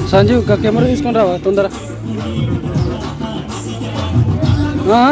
సంజీవ్ ఒక కెమెరా తీసుకొని రావా తొందర ఆ?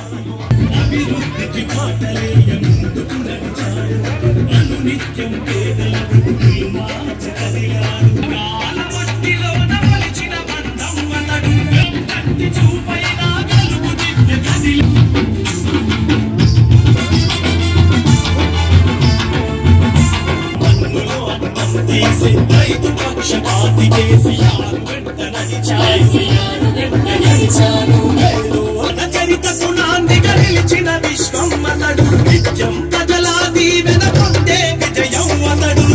చరితకు నాందిగా నిలిచిన విశ్వం అతడు నిత్యం ప్రజల దీవెన పొందే విజయం అతడు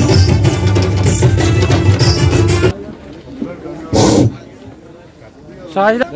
షాహిదా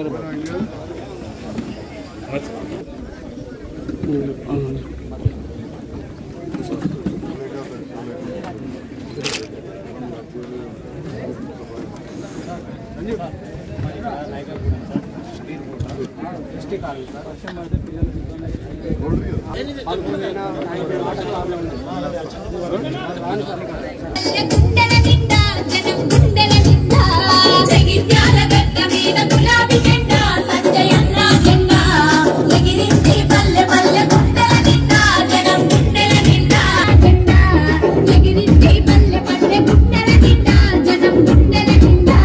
గుండెల నిండా జనం గుండెల నిండా జగిత్యాల గడ్డ మీద గులాబీ జెండా సంజయన్న జెండా ఎగిరింది పల్లె పల్లె గుండెల నిండా జనం గుండెల నిండా జెండా ఎగిరింది పల్లె పల్లె గుండెల నిండా జనం గుండెల నిండా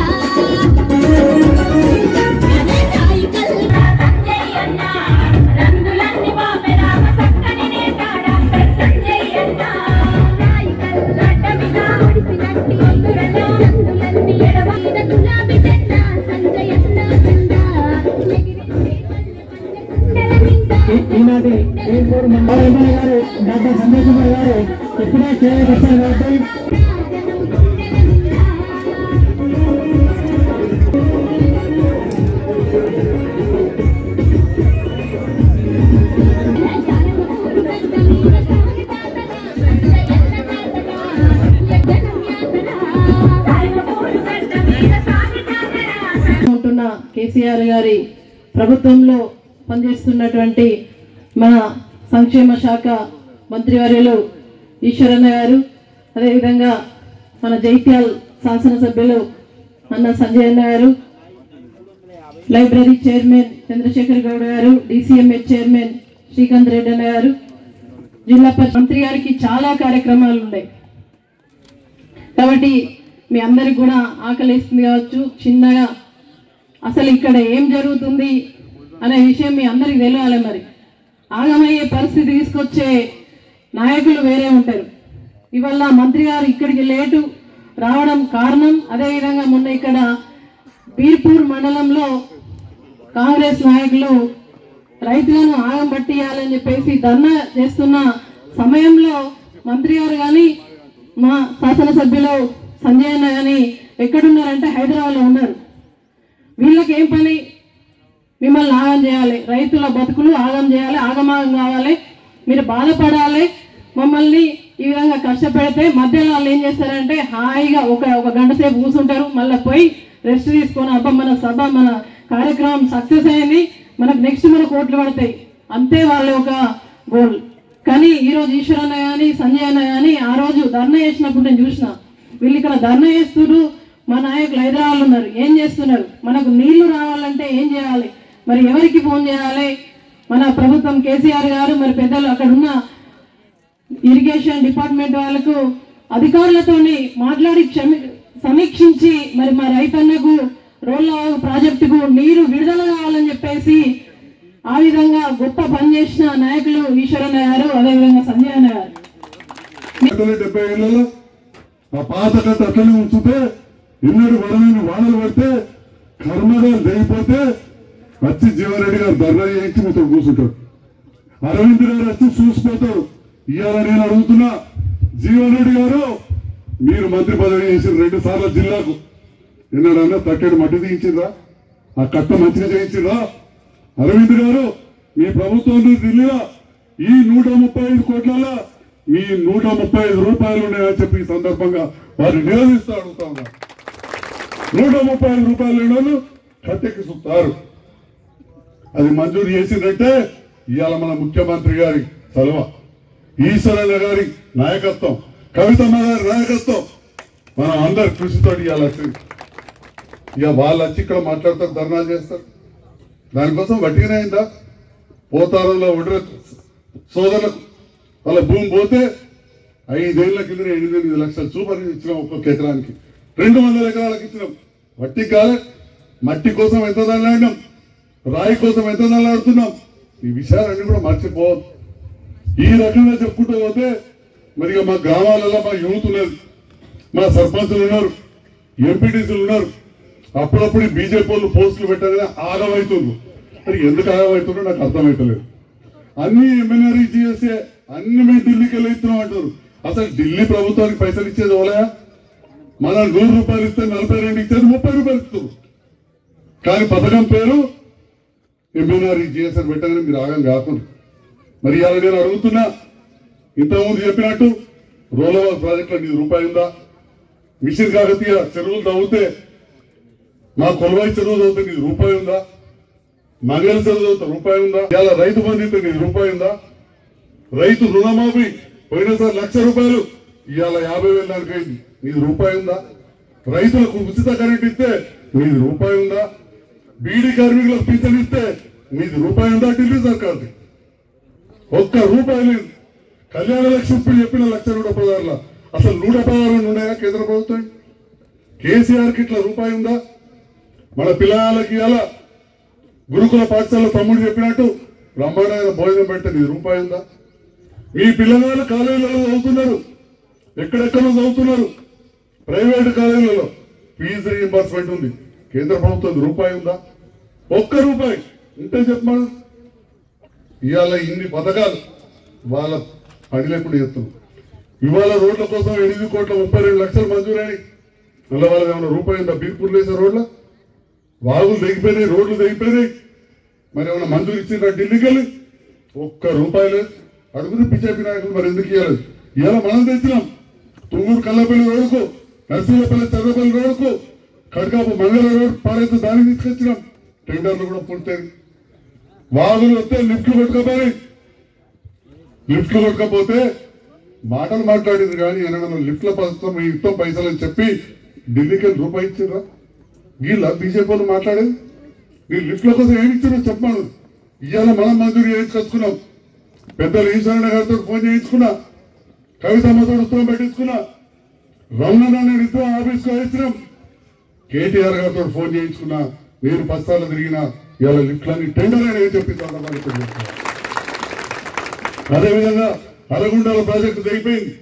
నాయకల్లా సంజయన్న రంగులన్నీ బాబె రామ సక్కని నేతాడ సంజయన్న ఈనాటి ఏపూరు మండల ఎమ్మెల్యే గారు డాక్టర్ సంజయ్ కుమార్ గారు ఇప్పుడే చేయడానికి వచ్చారు కాబట్టి ఉంటున్న కేసీఆర్ గారి ప్రభుత్వంలో పనిచేస్తున్నటువంటి మన సంక్షేమ శాఖ మంత్రివర్యులు ఈశ్వరన్న గారు అదేవిధంగా మన జైత్యాల్ శాసనసభ్యులు అన్న సంజయ్ అన్న గారు లైబ్రరీ చైర్మన్ చంద్రశేఖర్ గౌడ్ గారు డిసిఎంహెచ్ చైర్మన్ శ్రీకాంత్ రెడ్డి అన్న గారు జిల్లా పరిషత్ మంత్రి గారికి చాలా కార్యక్రమాలు ఉన్నాయి కాబట్టి మీ అందరికి కూడా ఆకలిస్తుంది కావచ్చు చిన్నగా అసలు ఇక్కడ ఏం జరుగుతుంది అనే విషయం మీ అందరికి తెలియాలి మరి ఆగమయ్యే పరిస్థితి తీసుకొచ్చే నాయకులు వేరే ఉంటారు ఇవాళ మంత్రి గారు ఇక్కడికి లేటు రావడం కారణం అదేవిధంగా మొన్న ఇక్కడ బీర్పూర్ మండలంలో కాంగ్రెస్ నాయకులు రైతులను ఆగం పట్టియాలని చెప్పేసి ధర్నా చేస్తున్న సమయంలో మంత్రి గారు కానీ మా శాసనసభ్యులు సంజయ్ అన్న కానీ ఎక్కడున్నారంటే హైదరాబాద్లో ఉన్నారు వీళ్ళకి ఏం పని మిమ్మల్ని ఆగం చేయాలి రైతుల బతుకులు ఆగం చేయాలి ఆగమాగం కావాలి మీరు బాధపడాలి మమ్మల్ని ఈ విధంగా కష్టపెడితే మధ్యలో వాళ్ళు ఏం చేస్తారంటే హాయిగా ఒక ఒక గంట సేపు కూర్చుంటారు మళ్ళీ పోయి రెస్ట్ తీసుకొని అబ్బా మన సభ మన కార్యక్రమం సక్సెస్ అయింది మనకు నెక్స్ట్ మనకు ఓట్లు పడతాయి అంతే వాళ్ళ ఒక గోల్ కానీ ఈ రోజు ఈశ్వరన్న కానీ సంజయ్ అన్న కానీ ఆ రోజు ధర్నా చేసినప్పుడు నేను చూసిన వీళ్ళు ఇక్కడ ధర్నా చేస్తున్నారు మా నాయకులు హైదరాబాద్ ఉన్నారు ఏం చేస్తున్నారు మనకు నీళ్లు రావాలంటే ఏం చేయాలి మరి ఎవరికి ఫోన్ చేయాలి మన ప్రభుత్వం కేసీఆర్ గారు మరి పెద్దలు అక్కడ ఉన్న ఇరిగేషన్ డిపార్ట్మెంట్ వాళ్ళకు అధికారులతోని మాట్లాడి క్షమి సమీక్షించి మరి మా రైతన్నకు రోల్ల ప్రాజెక్టుకు నీరు విడుదల కావాలని చెప్పేసి ఆ విధంగా గొప్ప పని చేసిన నాయకులు ఈశ్వరన్న గారు అదేవిధంగా సంజయ్ అన్న గారు గంటలు డెబ్బై ఏళ్ళలో ఆ పాత కట్ట అట్లనే ఉంచితే ఎన్నడు వడమైన వానలు పడితే కర్మగా జరిగిపోతే వచ్చి జీవరెడ్డి గారు ధర్నా చేయించి మీతో కూర్చుంటాడు అరవింద్ గారు వచ్చి చూసిపోతాడు ఇవాళ నేను అడుగుతున్నా జీవన్ రెడ్డి గారు మీరు మంత్రి పదవి చేసిన రెండు సార్లు జిల్లాకు ఎన్నడన్నా తట్టెడు మట్టి తీయించిందా ఆ కట్ట మంచిగా చేయించిందా అరవింద్ గారు మీ ప్రభుత్వంలో ఢిల్లీలో ఈ నూట ముప్పై ఐదు కోట్లలో మీ నూట ముప్పై ఐదు రూపాయలు ఉన్నాయని చెప్పి ఈ సందర్భంగా వారిని నిలదీస్తూ అడుగుతా ఉన్నా నూట ముప్పై ఐదు రూపాయలు లేని వాళ్ళు కట్టెక్కి చూస్తారు అది మంజూరు చేసిందంటే ఇవాళ మన ముఖ్యమంత్రి గారి చలవ ఈశ్వరన్న గారి నాయకత్వం కవితమ్మ గారి నాయకత్వం మనం అందరి కృషితో ఇవాళ వచ్చింది ఇక వాళ్ళు వచ్చి ఇక్కడ మాట్లాడతారు ధర్నా చేస్తారు దానికోసం వట్టిగానే అయిందా పోతారంలో ఉండరు సోదరులకు వాళ్ళ భూమి పోతే ఐదేళ్ల కింద ఎనిమిది ఎనిమిది లక్షల చూపరి ఇచ్చినాం ఒక్కొక్క ఎకరానికి రెండు వందల ఎకరాలకు ఇచ్చినాం మట్టి కాలే మట్టి కోసం ఎంత నల్లాడినాం రాయి కోసం ఎంత నల్లాడుతున్నాం ఈ విషయాలన్నీ కూడా మర్చిపోవద్దు ఈ రకంగా చెప్పుకుంటూ పోతే మరి ఇక మా గ్రామాలలో మా యూత్ ఉన్నారు మా సర్పంచులు ఉన్నారు ఎంపీటీసీలు ఉన్నారు అప్పుడప్పుడు ఈ బీజేపీ వాళ్ళు పోస్టులు పెట్టగానే ఆగమవుతుండ్రు మరి ఎందుకు ఆగమవుతుండ్రో నాకు అర్థమవుతలేదు అన్ని ఎమ్మెల్యే చేసే అన్ని మేము ఢిల్లీకి వెళ్ళి ఇస్తున్నాం అంటారు అసలు ఢిల్లీ ప్రభుత్వానికి పైసలు ఇచ్చేది ఓలయా మనం నూరు రూపాయలు ఇస్తే నలభై రెండు ఇచ్చేది ముప్పై రూపాయలు ఇస్తారు కానీ పథకం పేరు ఎంఎన్ఆర్ జిఎస్ఆర్ పెట్టగానే మీరు ఆగం కాకుండా మరి ఇవాళ నేను అడుగుతున్నా ఇంతకుముందు చెప్పినట్టు రోలవర్ ప్రాజెక్టులో నీది రూపాయి ఉందా మిషన్ కాకతీయ చెరువులు తవ్వుతే మా కొలవాయి చెరువు చదివితే నీది రూపాయి ఉందా మంగళ చెరువు చదివితే రూపాయి ఉందా ఇవాళ రైతు బంధు ఇస్తే నీది రూపాయి ఉందా రైతు రుణమాఫీ పోయినసారి లక్ష రూపాయలు ఇవాళ యాభై వేల దానికి అయింది నీది రూపాయి ఉందా రైతులకు ఉచిత కరెంట్ ఇస్తే నీది రూపాయి ఉందా బీడీ కార్మికులకు పింఛన్ ఇస్తే నీది రూపాయి ఉందా ఢిల్లీ సర్కార్ది ఒక్క రూపాయి లేదు కళ్యాణ లక్ష్మి ఇప్పుడు చెప్పిన లక్ష నూట పదహారుల అసలు నూట పదహారు ఉన్నాయా కేంద్ర ప్రభుత్వం కేసీఆర్ కి ఇట్లా రూపాయి ఉందా మన పిల్లలకి ఇలా గురుకుల పాఠశాల తమ్ముడు చెప్పినట్టు బ్రహ్మాండమైన భోజనం పెడితే నీది రూపాయి ఉందా మీ పిల్లగాళ్ళు కాలేజీలలో చదువుతున్నారు ఎక్కడెక్కడో చదువుతున్నారు ప్రైవేట్ కాలేజీలలో ఫీజు రీఎంబర్స్మెంట్ ఉంది కేంద్ర ప్రభుత్వం రూపాయి ఉందా ఒక్క రూపాయి ఉంటే చెప్పమను ఇవాళ ఇన్ని పథకాలు వాళ్ళ పని లేకుండా చేస్తున్నారు ఇవాళ రోడ్ల కోసం ఎనిమిది కోట్ల ముప్పై రెండు లక్షలు మంజూరని మళ్ళీ వాళ్ళకి ఏమైనా రూపాయి ఉందా బీర్పూర్ లేసే రోడ్ల వాగులు తెగిపోయినాయి రోడ్లు తెగిపోయినాయి మరి ఏమైనా మంజూరు ఇచ్చిందా ఢిల్లీకి వెళ్ళి ఒక్క రూపాయి లేదు అడుగురు బీజేపీ నాయకులు మరి ఎందుకు ఇవ్వాలి ఇవాళ మనం తెచ్చినాం తుంగూరు కల్లపల్లి రోడ్డుకు నర్సీలపల్లి చర్రపల్లి రోడ్డుకు కడకాపు మంగళ రోడ్ పాడైతే దానికి తీసుకొచ్చినాం టెండర్లు కూడా పూర్తయింది వాగులు వస్తే లిఫ్ట్లు కొట్టుకపోయి లిఫ్ట్లు కొట్టుకపోతే మాటలు మాట్లాడింది కానీ ఎనగన లిఫ్ట్ల పథకం మీ ఇస్తాం పైసలు అని చెప్పి ఢిల్లీకి వెళ్ళి రూపాయి ఇచ్చారా వీళ్ళ బీజేపీ వాళ్ళు మాట్లాడేది మీరు లిఫ్ట్ల కోసం ఏమి ఇచ్చారో చెప్పాను ఇవాళ మనం మంజూరు చేయించుకొచ్చుకున్నాం పెద్దలు ఈశ్వరణ గారితో ఫోన్ చేయించుకున్నా కవితమ్మతో ఉత్తరం పెట్టించుకున్నా రమణ నేను ఇద్దరు ఆఫీస్కి వేసినాం కేటీఆర్ గారితో ఫోన్ చేయించుకున్నా నేను పస్తాలు తిరిగిన ఇవాళ లిఫ్ట్లని టెండర్ అని ఏం చెప్పింది వాళ్ళకి చెప్తున్నా. అదేవిధంగా అరగుండాల ప్రాజెక్టు తెగిపోయింది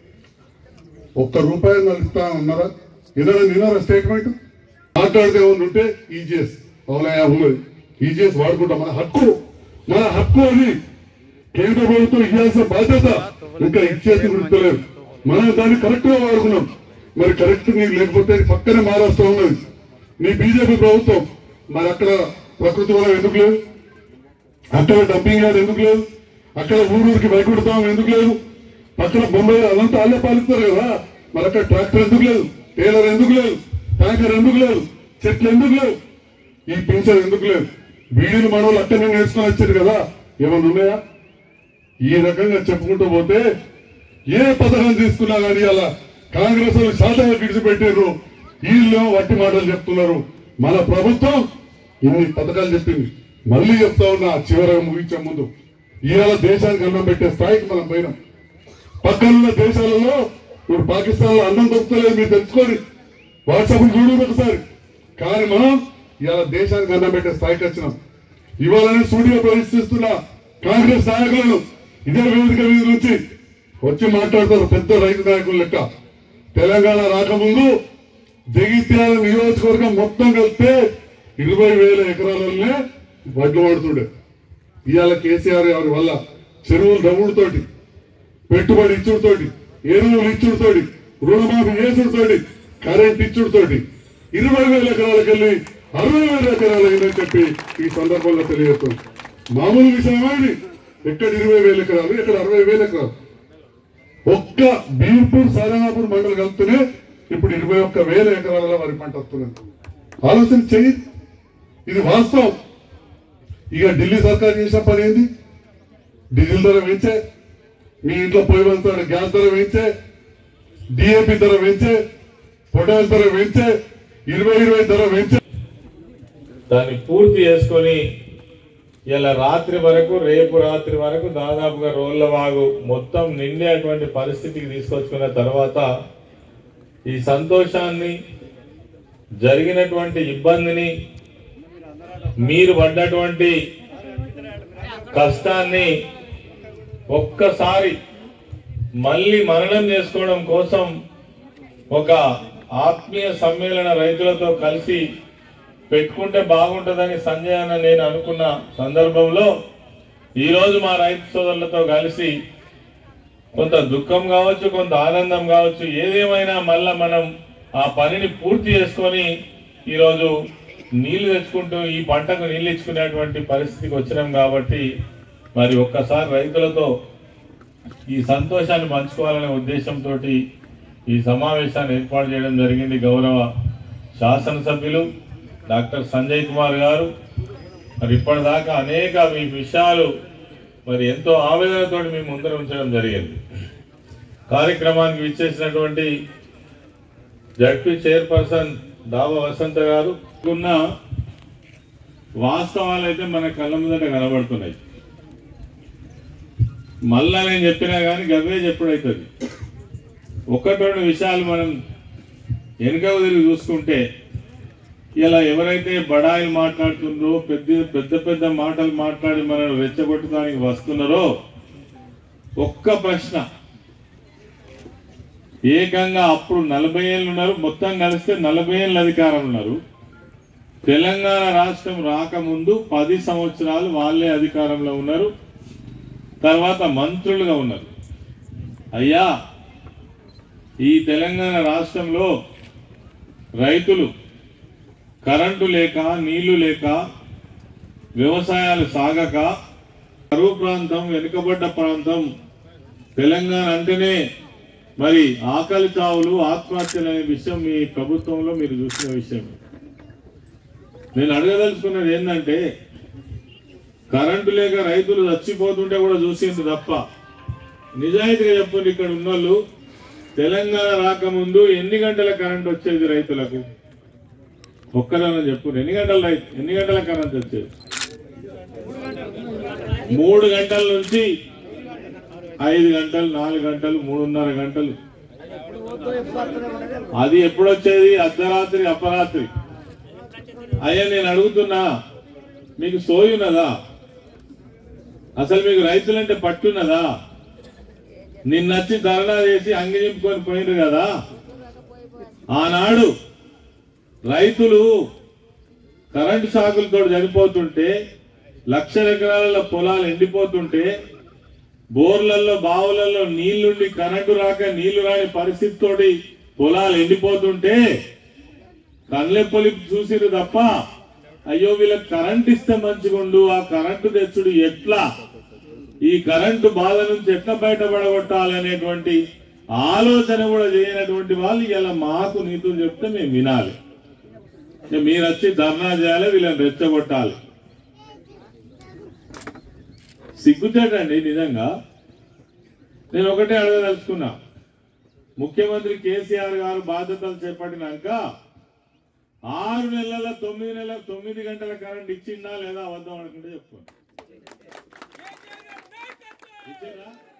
ఒక్క రూపాయి వాళ్ళు ఇస్తా ఉన్నారా ఏదైనా నిన్నారా స్టేట్మెంట్ మాట్లాడితే ఏమన్నా ఉంటే ఈజీఎస్ అవునాయా ఉన్నది ఈజీఎస్ వాడుకుంటాం మన హక్కు మన హక్కు అని కేంద్ర ప్రభుత్వం ఇవ్వాల్సిన బాధ్యత ఇంకా ఇచ్చేసి గుర్తులేదు మనం దాన్ని కరెక్ట్ గా వాడుకున్నాం మరి కరెక్ట్ నీకు లేకపోతే పక్కనే మహారాష్ట్ర ఉన్నది నీ బీజేపీ ప్రభుత్వం మరి అక్కడ ప్రకృతి వనం ఎందుకు లేదు అక్కడ డంపింగ్ యార్డ్ ఎందుకు లేదు అక్కడ ఊరూరికి బయటకుడతాం ఎందుకు లేదు పక్కన బొంబాయి అదంతా అల్లే పాలిస్తారు కదా మరి అక్కడ ట్రాక్టర్ ఎందుకు లేదు టేలర్ ఎందుకు లేదు ట్యాంకర్ ఎందుకు లేదు చెట్లు ఎందుకు లేవు ఈ పింఛన్ ఎందుకు లేదు వీడిని మనోళ్ళు అక్కడనే నేర్చుకొని వచ్చారు కదా ఏమన్నా ఉన్నాయా ఈ రకంగా చెప్పుకుంటూ పోతే ఏ పథకం తీసుకున్నా కానీ అలా కాంగ్రెస్ వాళ్ళు శాతంగా విడిచిపెట్టారు వీళ్ళు వట్టి మాటలు చెప్తున్నారు మన ప్రభుత్వం ఇన్ని పథకాలు చెప్పింది మళ్ళీ చెప్తా ఉన్నా చివరగా ముగించే ముందు ఇవాళ దేశానికి అన్నం పెట్టే స్థాయికి మనం పోయినాం పక్కనున్న దేశాలలో ఇప్పుడు పాకిస్తాన్ లో అన్నం దొరుకుతలేదు మీరు తెలుసుకోండి వాట్సాప్ చూడండి ఒకసారి కానీ మనం ఇవాళ దేశానికి అన్నం పెట్టే స్థాయికి వచ్చినాం ఇవాళ నేను స్టూడియో ప్రవేశిస్తున్న కాంగ్రెస్ నాయకులను ఇదే వేదిక మీద నుంచి వచ్చి మాట్లాడతారు పెద్ద రైతు నాయకులు లెక్క తెలంగాణ రాకముందు జగిత్యాల నియోజకవర్గం మొత్తం కలిపితే ఇరవై వేల ఎకరాలనే వడ్లు పడుతుండే ఇవాళ కేసీఆర్ గారి వల్ల చెరువులు దమ్ముడుతోటి పెట్టుబడి ఇచ్చుడుతోటి ఎరువులు ఇచ్చుడుతోటి రుణమాఫీ చేసుడుతోటి కరెంట్ ఇచ్చుడుతోటి ఇరవై వేల ఎకరాలకు వెళ్ళి అరవై వేల ఎకరాలు అయిందని చెప్పి ఈ సందర్భంలో తెలియజేస్తుంది మామూలు విషయమా ఇది ఎక్కడ ఇరవై వేల ఎకరాలు ఎక్కడ అరవై వేల ఎకరాలు ఒక్క బీర్పూర్ సారంగాపూర్ మండలి కలిపితేనే ఇప్పుడు ఇరవై ఒక్క వేల ఎకరాల వరి పంట వస్తున్నది ఆలోచన చెయ్యి ఇది వాస్తవం ఇక ఢిల్లీ సర్కార్ చేసిన పని ఏంది డీజిల్ ధర పెంచే మీ ఇంట్లో పొయ్యి వంతాడు గ్యాస్ ధర పెంచే డిఏపి ధర పెంచే పొటాష్ ధర పెంచే ఇరవై ఇరవై ధర పెంచి దాన్ని పూర్తి చేసుకొని ఇలా రాత్రి వరకు రేపు రాత్రి వరకు దాదాపుగా రోళ్ళవాగు మొత్తం నిండేటువంటి పరిస్థితికి తీసుకొచ్చుకున్న తర్వాత ఈ సంతోషాన్ని జరిగినటువంటి ఇబ్బందిని మీరు పడ్డటువంటి కష్టాన్ని ఒక్కసారి మళ్ళీ మననం చేసుకోవడం కోసం ఒక ఆత్మీయ సమ్మేళన రైతులతో కలిసి పెట్టుకుంటే బాగుంటుందని సంజయ్ అన్న నేను అనుకున్న సందర్భంలో ఈరోజు మా రైతు సోదరులతో కలిసి కొంత దుఃఖం కావచ్చు కొంత ఆనందం కావచ్చు ఏదేమైనా మళ్ళా మనం ఆ పనిని పూర్తి చేసుకొని ఈరోజు నీళ్లు తెచ్చుకుంటూ ఈ పంటకు నీళ్ళు ఇచ్చుకునేటువంటి పరిస్థితికి వచ్చినాం కాబట్టి మరి ఒక్కసారి రైతులతో ఈ సంతోషాన్ని పంచుకోవాలనే ఉద్దేశంతో ఈ సమావేశాన్ని ఏర్పాటు చేయడం జరిగింది గౌరవ శాసనసభ్యులు డాక్టర్ సంజయ్ కుమార్ గారు మరి ఇప్పటిదాకా అనేక మీ విషయాలు మరి ఎంతో ఆవేదనతో మీ ముందర ఉంచడం జరిగింది కార్యక్రమానికి విచ్చేసినటువంటి జడ్పీ చైర్పర్సన్ దాబా వసంత గారు ఉన్న వాస్తవాలు అయితే మన కళ్ళ ముందట కనబడుతున్నాయి మళ్ళా నేను చెప్పినా కానీ గవే చెప్పుడైతుంది ఒకటి రెండు విషయాలు మనం వెనుక తిరిగి చూసుకుంటే ఇలా ఎవరైతే బడాయిలు మాట్లాడుతుండ్రో పెద్ద పెద్ద పెద్ద మాటలు మాట్లాడి మనల్ని రెచ్చగొట్టడానికి వస్తున్నారో ఒక్క ప్రశ్న ఏకంగా అప్పుడు నలభై ఏళ్ళు ఉన్నారు మొత్తం కలిస్తే నలభై ఏళ్ళ అధికారం ఉన్నారు తెలంగాణ రాష్ట్రం రాకముందు పది సంవత్సరాలు వాళ్ళే అధికారంలో ఉన్నారు తర్వాత మంత్రులుగా ఉన్నారు అయ్యా ఈ తెలంగాణ రాష్ట్రంలో రైతులు కరెంటు లేక నీళ్లు లేక వ్యవసాయాలు సాగక కరువు ప్రాంతం వెనుకబడ్డ ప్రాంతం తెలంగాణ అంటేనే మరి ఆకలి చావులు ఆత్మహత్యలు అనే విషయం మీ ప్రభుత్వంలో మీరు చూసిన విషయం నేను అడగదలుచుకున్నది ఏంటంటే కరెంటు లేక రైతులు చచ్చిపోతుంటే కూడా చూసింది తప్ప నిజాయితీగా చెప్పండి ఇక్కడ ఉన్నోళ్ళు తెలంగాణ రాకముందు ఎన్ని గంటల కరెంట్ వచ్చేది రైతులకు ఒక్కరైనా చెప్పు ఎన్ని గంటల రైతు ఎన్ని గంటల కరెంట్ వచ్చేది మూడు గంటల నుంచి ఐదు గంటలు నాలుగు గంటలు మూడున్నర గంటలు అది ఎప్పుడు వచ్చేది అర్ధరాత్రి అపరాత్రి అయ్యా నేను అడుగుతున్నా మీకు సోయున్నదా అసలు మీకు రైతులంటే పట్టున్నదా నిన్నచ్చి ధర్నా చేసి అంగి నింపుకొని పోయినారు కదా ఆనాడు రైతులు కరెంటు సాకులతో చనిపోతుంటే లక్షల ఎకరాల పొలాలు ఎండిపోతుంటే బోర్లలో బావులలో నీళ్లుండి కరెంటు రాక నీళ్లు రాని పరిస్థితితోటి పొలాలు ఎండిపోతుంటే కళ్ళెప్పలి చూసిరు తప్ప అయ్యో వీళ్ళకి కరెంట్ ఇస్తే మంచిగుండు ఆ కరెంటు తెచ్చుడు ఎట్లా ఈ కరెంటు బాధ నుంచి ఎట్లా బయటపడగొట్టాలనేటువంటి ఆలోచన కూడా చేయనటువంటి వాళ్ళు ఇలా మాకు నీతులు చెప్తే మేము వినాలి ఇక మీరు వచ్చి ధర్నా చేయాలి వీళ్ళని రెచ్చగొట్టాలి సిగ్గుచేటండి నిజంగా నేను ఒకటే అడగదలుచుకున్నా ముఖ్యమంత్రి కేసీఆర్ గారు బాధ్యతలు చేపట్టినాక ఆరు నెలల తొమ్మిది నెలల తొమ్మిది గంటల కరెంట్ ఇచ్చిందా లేదా వద్దాం అనుకుంటే చెప్పుకోండి ఇచ్చిందా